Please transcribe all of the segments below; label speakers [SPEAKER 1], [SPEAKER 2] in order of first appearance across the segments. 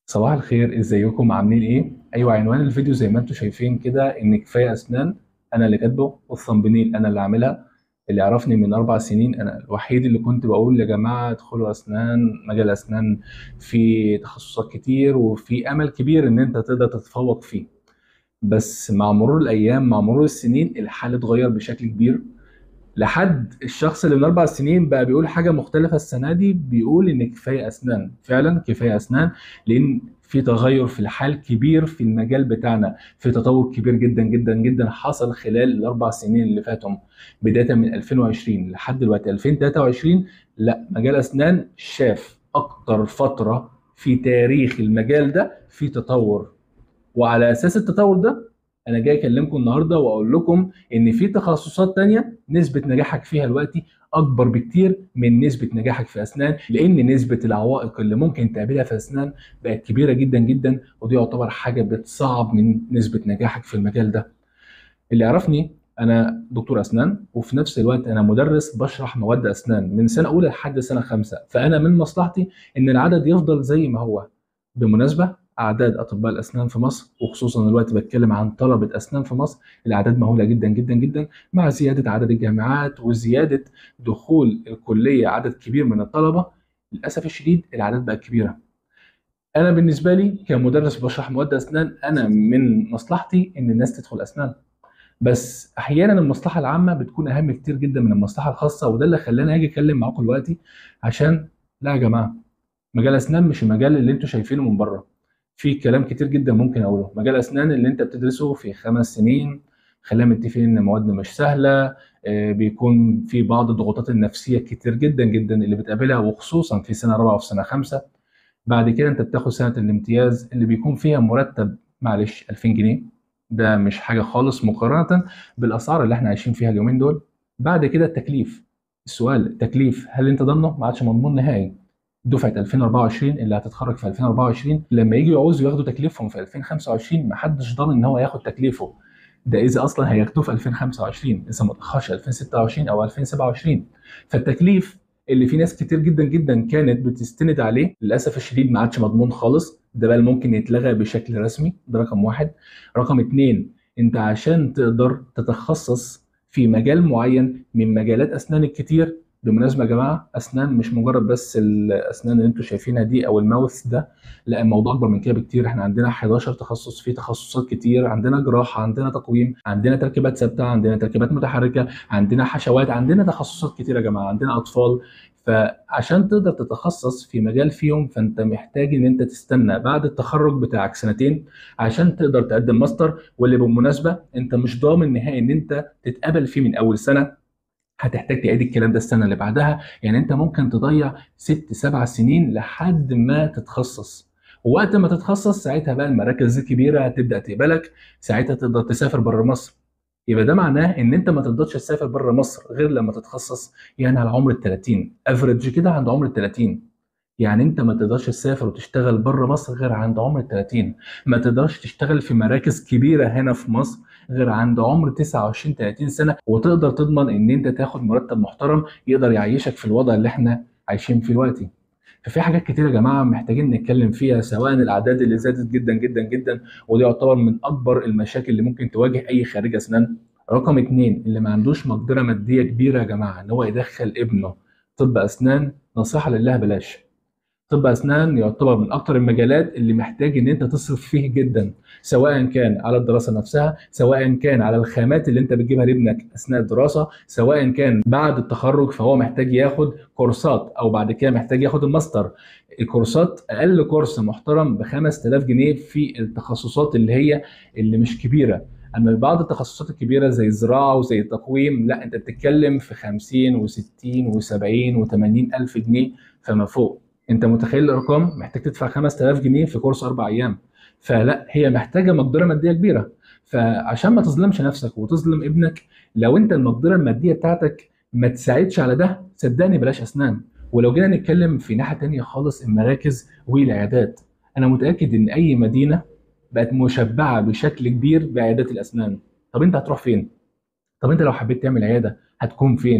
[SPEAKER 1] صباح الخير ازيكم عاملين ايه ايوه عنوان الفيديو زي ما انتم شايفين كده ان كفايه اسنان انا اللي كاتبه والثمبنيل انا اللي عاملها اللي يعرفني من اربع سنين انا الوحيد اللي كنت بقول يا جماعه ادخلوا اسنان مجال اسنان في تخصصات كتير وفي امل كبير ان انت تقدر تتفوق فيه بس مع مرور الايام مع مرور السنين الحال اتغير بشكل كبير لحد الشخص اللي من اربع سنين بقى بيقول حاجه مختلفه السنه دي بيقول ان كفايه اسنان فعلا كفايه اسنان لان في تغير في الحال كبير في المجال بتاعنا في تطور كبير جدا جدا جدا حصل خلال الاربع سنين اللي فاتهم بدايه من 2020 لحد دلوقتي 2023 لا مجال اسنان شاف اكتر فتره في تاريخ المجال ده في تطور وعلى اساس التطور ده انا جاي اكلمكم النهارده واقول لكم ان في تخصصات تانية نسبه نجاحك فيها دلوقتي اكبر بكتير من نسبه نجاحك في اسنان لان نسبه العوائق اللي ممكن تقابلها في اسنان بقت كبيره جدا جدا ودي يعتبر حاجه بتصعب من نسبه نجاحك في المجال ده اللي يعرفني انا دكتور اسنان وفي نفس الوقت انا مدرس بشرح مواد اسنان من سنه اولى لحد سنه خمسه فانا من مصلحتي ان العدد يفضل زي ما هو بالمناسبه اعداد اطباء الاسنان في مصر وخصوصا دلوقتي بتكلم عن طلبه اسنان في مصر الاعداد مهوله جدا جدا جدا مع زياده عدد الجامعات وزياده دخول الكليه عدد كبير من الطلبه للاسف الشديد الاعداد بقت كبيره انا بالنسبه لي كمدرس بشرح مواد اسنان انا من مصلحتي ان الناس تدخل اسنان بس احيانا المصلحه العامه بتكون اهم كتير جدا من المصلحه الخاصه وده اللي خلاني اجي اتكلم معاكم دلوقتي عشان لا يا جماعه مجال اسنان مش المجال اللي انتم شايفينه من بره في كلام كتير جدا ممكن اقوله مجال اسنان اللي انت بتدرسه في خمس سنين خلينا متفقين ان مواد مش سهله آه، بيكون في بعض الضغوطات النفسيه كتير جدا جدا اللي بتقابلها وخصوصا في سنه رابعه وفي سنه خمسه بعد كده انت بتاخد سنه الامتياز اللي بيكون فيها مرتب معلش 2000 جنيه ده مش حاجه خالص مقارنه بالاسعار اللي احنا عايشين فيها اليومين دول بعد كده التكليف السؤال التكليف هل انت ضامنه ما عادش مضمون نهائي دفعه 2024 اللي هتتخرج في 2024 لما يجوا يعوزوا ياخدوا تكليفهم في 2025 محدش ضامن ان هو ياخد تكليفه ده اذا اصلا هياخدوه في 2025 اذا ما اتاخرش 2026 او 2027 فالتكليف اللي في ناس كتير جدا جدا كانت بتستند عليه للاسف الشديد ما عادش مضمون خالص ده بقى ممكن يتلغى بشكل رسمي ده رقم واحد رقم اتنين انت عشان تقدر تتخصص في مجال معين من مجالات اسنان الكتير بالمناسبه يا جماعه اسنان مش مجرد بس الاسنان اللي انتم شايفينها دي او الماوث ده لا الموضوع اكبر من كده بكتير احنا عندنا 11 تخصص في تخصصات كتير عندنا جراحه عندنا تقويم عندنا تركيبات ثابته عندنا تركيبات متحركه عندنا حشوات عندنا تخصصات كتير يا جماعه عندنا اطفال فعشان تقدر تتخصص في مجال فيهم فانت محتاج ان انت تستنى بعد التخرج بتاعك سنتين عشان تقدر تقدم ماستر واللي بالمناسبه انت مش ضامن نهائي ان انت تتقبل فيه من اول سنه هتحتاج تعيد الكلام ده السنه اللي بعدها يعني انت ممكن تضيع ست سبع سنين لحد ما تتخصص ووقت ما تتخصص ساعتها بقى المراكز الكبيره هتبدا تقبلك ساعتها تقدر تسافر بره مصر يبقى ده معناه ان انت ما تقدرش تسافر بره مصر غير لما تتخصص يعني على عمر ال 30 افريج كده عند عمر ال 30 يعني انت ما تقدرش تسافر وتشتغل بره مصر غير عند عمر ال 30 ما تقدرش تشتغل في مراكز كبيره هنا في مصر غير عند عمر 29 30 سنه وتقدر تضمن ان انت تاخد مرتب محترم يقدر يعيشك في الوضع اللي احنا عايشين فيه دلوقتي ففي حاجات كتير يا جماعه محتاجين نتكلم فيها سواء الاعداد اللي زادت جدا جدا جدا ودي يعتبر من اكبر المشاكل اللي ممكن تواجه اي خريج اسنان رقم اتنين اللي ما عندوش مقدره ماديه كبيره يا جماعه ان هو يدخل ابنه طب اسنان نصيحه لله بلاش طب اسنان يعتبر من اكتر المجالات اللي محتاج ان انت تصرف فيه جدا سواء كان على الدراسه نفسها سواء كان على الخامات اللي انت بتجيبها لابنك اثناء الدراسه سواء كان بعد التخرج فهو محتاج ياخد كورسات او بعد كده محتاج ياخد الماستر الكورسات اقل كورس محترم ب 5000 جنيه في التخصصات اللي هي اللي مش كبيره اما بعض التخصصات الكبيره زي الزراعه وزي التقويم لا انت بتتكلم في 50 و60 و70 و80 الف جنيه فما فوق انت متخيل الارقام محتاج تدفع 5000 جنيه في كورس اربع ايام فلا هي محتاجه مقدره ماديه كبيره فعشان ما تظلمش نفسك وتظلم ابنك لو انت المقدره الماديه بتاعتك ما تساعدش على ده صدقني بلاش اسنان ولو جينا نتكلم في ناحيه تانية خالص المراكز والعيادات انا متاكد ان اي مدينه بقت مشبعه بشكل كبير بعيادات الاسنان طب انت هتروح فين طب انت لو حبيت تعمل عياده هتكون فين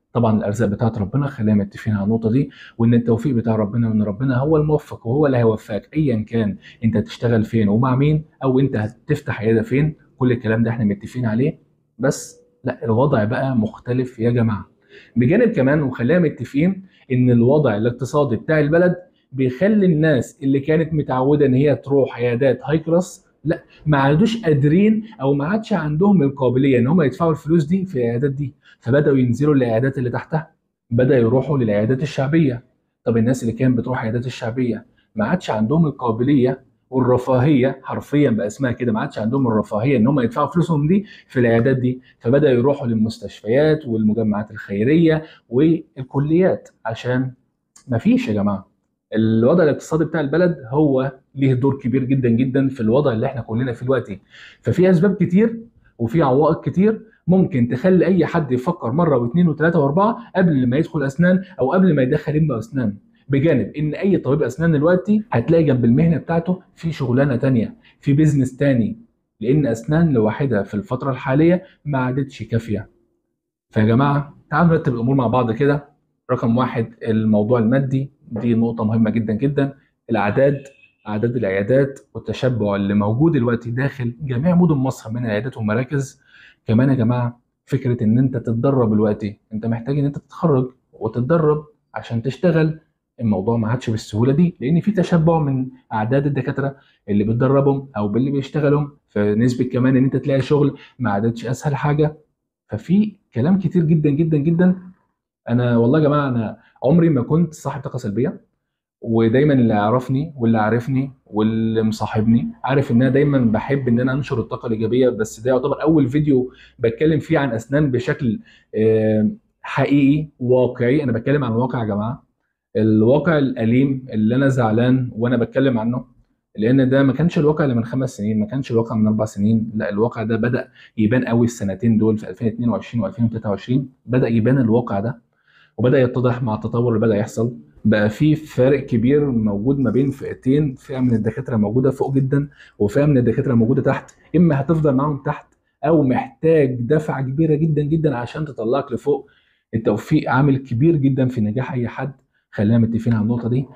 [SPEAKER 1] طبعا الارزاق بتاعت ربنا خلينا متفقين على النقطه دي وان التوفيق بتاع ربنا وان ربنا هو الموفق وهو اللي هيوفقك ايا كان انت هتشتغل فين ومع مين او انت هتفتح عياده فين كل الكلام ده احنا متفقين عليه بس لا الوضع بقى مختلف يا جماعه بجانب كمان وخلينا متفقين ان الوضع الاقتصادي بتاع البلد بيخلي الناس اللي كانت متعوده ان هي تروح عيادات هاي كلاس لا ما عادوش قادرين او ما عادش عندهم القابليه ان هم يدفعوا الفلوس دي في العيادات دي فبداوا ينزلوا للعيادات اللي تحتها بدا يروحوا للعيادات الشعبيه طب الناس اللي كانت بتروح عيادات الشعبيه ما عادش عندهم القابليه والرفاهيه حرفيا بقى اسمها كده ما عادش عندهم الرفاهيه ان هم يدفعوا فلوسهم دي في العيادات دي فبدا يروحوا للمستشفيات والمجمعات الخيريه والكليات عشان ما فيش يا جماعه الوضع الاقتصادي بتاع البلد هو ليه دور كبير جدا جدا في الوضع اللي احنا كلنا فيه دلوقتي ففي اسباب كتير وفي عوائق كتير ممكن تخلي اي حد يفكر مره واثنين وثلاثه واربعه قبل ما يدخل اسنان او قبل ما يدخل ابنه اسنان بجانب ان اي طبيب اسنان دلوقتي هتلاقي جنب المهنه بتاعته في شغلانه تانية في بيزنس تاني لان اسنان لوحدها في الفتره الحاليه ما عادتش كافيه فيا جماعه تعالوا نرتب الامور مع بعض كده رقم واحد الموضوع المادي دي نقطه مهمه جدا جدا الاعداد اعداد العيادات والتشبع اللي موجود دلوقتي داخل جميع مدن مصر من العيادات والمراكز كمان يا جماعه فكره ان انت تتدرب دلوقتي انت محتاج ان انت تتخرج وتتدرب عشان تشتغل الموضوع ما عادش بالسهوله دي لان في تشبع من اعداد الدكاتره اللي بتدربهم او باللي بيشتغلهم فنسبه كمان ان انت تلاقي شغل ما عادتش اسهل حاجه ففي كلام كتير جدا جدا جدا انا والله يا جماعه انا عمري ما كنت صاحب طاقه سلبيه ودايما اللي يعرفني واللي عارفني واللي مصاحبني عارف ان انا دايما بحب ان انا انشر الطاقه الايجابيه بس ده يعتبر اول فيديو بتكلم فيه عن اسنان بشكل آه، حقيقي واقعي انا بتكلم عن الواقع يا جماعه الواقع الاليم اللي انا زعلان وانا بتكلم عنه لان ده ما كانش الواقع اللي من خمس سنين ما كانش الواقع من اربع سنين لا الواقع ده بدا يبان قوي السنتين دول في 2022 و2023 بدا يبان الواقع ده وبدا يتضح مع التطور اللي بدا يحصل بقى في فرق كبير موجود ما بين فئتين فئه من الدكاتره موجوده فوق جدا وفئه من الدكاتره موجوده تحت اما هتفضل معاهم تحت او محتاج دفعه كبيره جدا جدا عشان تطلعك لفوق التوفيق عامل كبير جدا في نجاح اي حد خلينا متفقين على النقطه دي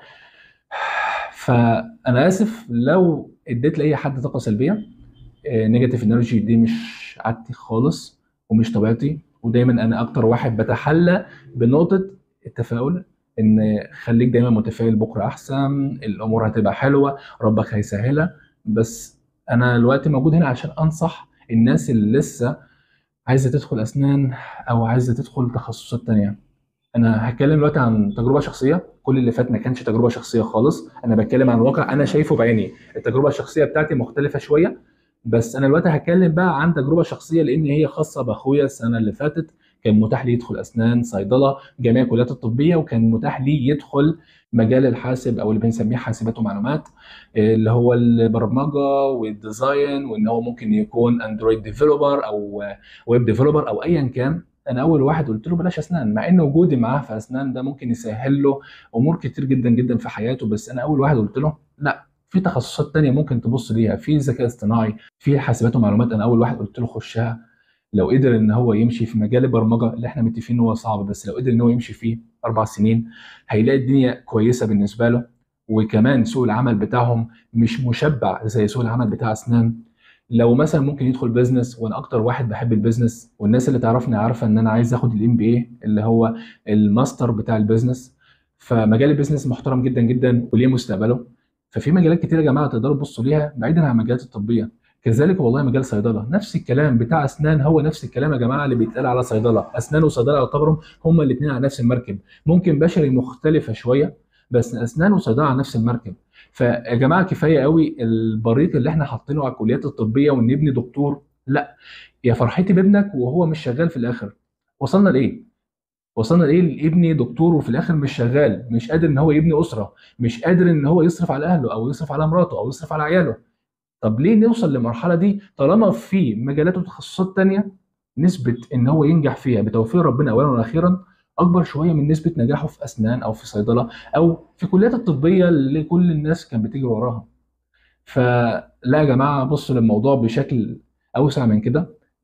[SPEAKER 1] فانا اسف لو اديت لاي حد طاقه سلبيه نيجاتيف انرجي دي مش عادتي خالص ومش طبيعتي ودايما انا اكتر واحد بتحلى بنقطه التفاؤل ان خليك دايما متفائل بكره احسن الامور هتبقى حلوه ربك هيسهلها بس انا دلوقتي موجود هنا عشان انصح الناس اللي لسه عايزه تدخل اسنان او عايزه تدخل تخصصات تانية انا هتكلم دلوقتي عن تجربه شخصيه كل اللي فات ما كانش تجربه شخصيه خالص انا بتكلم عن واقع انا شايفه بعيني التجربه الشخصيه بتاعتي مختلفه شويه بس انا دلوقتي هتكلم بقى عن تجربه شخصيه لان هي خاصه باخويا السنه اللي فاتت كان متاح لي يدخل اسنان صيدله جميع الكليات الطبيه وكان متاح لي يدخل مجال الحاسب او اللي بنسميه حاسبات ومعلومات اللي هو البرمجه والديزاين وان هو ممكن يكون اندرويد ديفلوبر او ويب ديفلوبر او ايا كان انا اول واحد قلت له بلاش اسنان مع ان وجودي معاه في اسنان ده ممكن يسهل له امور كتير جدا جدا في حياته بس انا اول واحد قلت له لا في تخصصات تانية ممكن تبص ليها في ذكاء اصطناعي في حاسبات ومعلومات انا اول واحد قلت له خشها لو قدر ان هو يمشي في مجال البرمجه اللي احنا متفقين ان هو صعب بس لو قدر ان هو يمشي فيه اربع سنين هيلاقي الدنيا كويسه بالنسبه له وكمان سوق العمل بتاعهم مش مشبع زي سوق العمل بتاع اسنان لو مثلا ممكن يدخل بيزنس وانا اكتر واحد بحب البيزنس والناس اللي تعرفني عارفه ان انا عايز اخد الام بي اي اللي هو الماستر بتاع البيزنس فمجال البيزنس محترم جدا جدا وليه مستقبله ففي مجالات كتير يا جماعه تقدروا تبصوا ليها بعيدا عن المجالات الطبيه كذلك والله مجال صيدله نفس الكلام بتاع اسنان هو نفس الكلام يا جماعه اللي بيتقال على صيدله اسنان وصيدله يعتبروا هما الاثنين على نفس المركب ممكن بشري مختلفه شويه بس اسنان وصيدله على نفس المركب فيا جماعه كفايه قوي البريق اللي احنا حاطينه على الكليات الطبيه وان ابني دكتور لا يا فرحتي بابنك وهو مش شغال في الاخر وصلنا لايه وصلنا لايه ابني دكتور وفي الاخر مش شغال مش قادر ان هو يبني اسره مش قادر ان هو يصرف على اهله او يصرف على مراته او يصرف على عياله طب ليه نوصل للمرحله دي طالما في مجالات وتخصصات تانية نسبه ان هو ينجح فيها بتوفيق ربنا اولا واخيرا اكبر شويه من نسبه نجاحه في اسنان او في صيدله او في كليات الطبيه اللي كل الناس كانت بتجري وراها فلا يا جماعه بصوا للموضوع بشكل اوسع من كده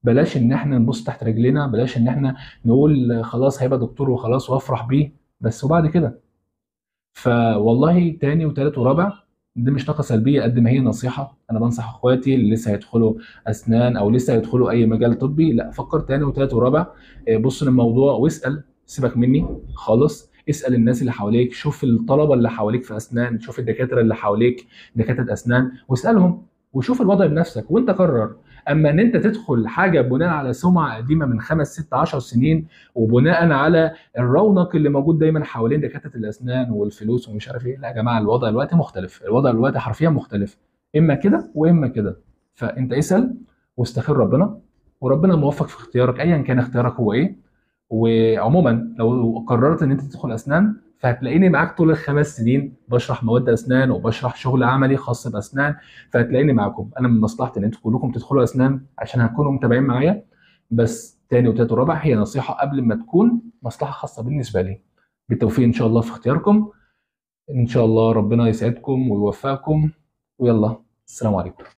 [SPEAKER 1] بلاش ان احنا نبص تحت رجلنا بلاش ان احنا نقول خلاص هيبقى دكتور وخلاص وافرح بيه بس وبعد كده فوالله تاني وتالت ورابع دي مش طاقه سلبيه قد ما هي نصيحه انا بنصح اخواتي اللي لسه هيدخلوا اسنان او لسه هيدخلوا اي مجال طبي لا فكر تاني وتالت ورابع آه، بص للموضوع واسال سيبك مني خالص اسال الناس اللي حواليك شوف الطلبه اللي حواليك في اسنان شوف الدكاتره اللي حواليك دكاتره اسنان واسالهم وشوف الوضع بنفسك وانت قرر اما ان انت تدخل حاجه بناء على سمعه قديمه من خمس ست عشر سنين وبناء على الرونق اللي موجود دايما حوالين دكاتره الاسنان والفلوس ومش عارف ايه لا يا جماعه الوضع دلوقتي مختلف الوضع دلوقتي حرفيا مختلف اما كده واما كده فانت اسال واستخير ربنا وربنا موفق في اختيارك ايا كان اختيارك هو ايه وعموما لو قررت ان انت تدخل اسنان فهتلاقيني معاك طول الخمس سنين بشرح مواد اسنان وبشرح شغل عملي خاص باسنان فهتلاقيني معاكم انا من مصلحتي ان انتوا كلكم تدخلوا اسنان عشان هتكونوا متابعين معايا بس تاني وتالت ورابع هي نصيحه قبل ما تكون مصلحه خاصه بالنسبه لي بالتوفيق ان شاء الله في اختياركم ان شاء الله ربنا يسعدكم ويوفقكم ويلا السلام عليكم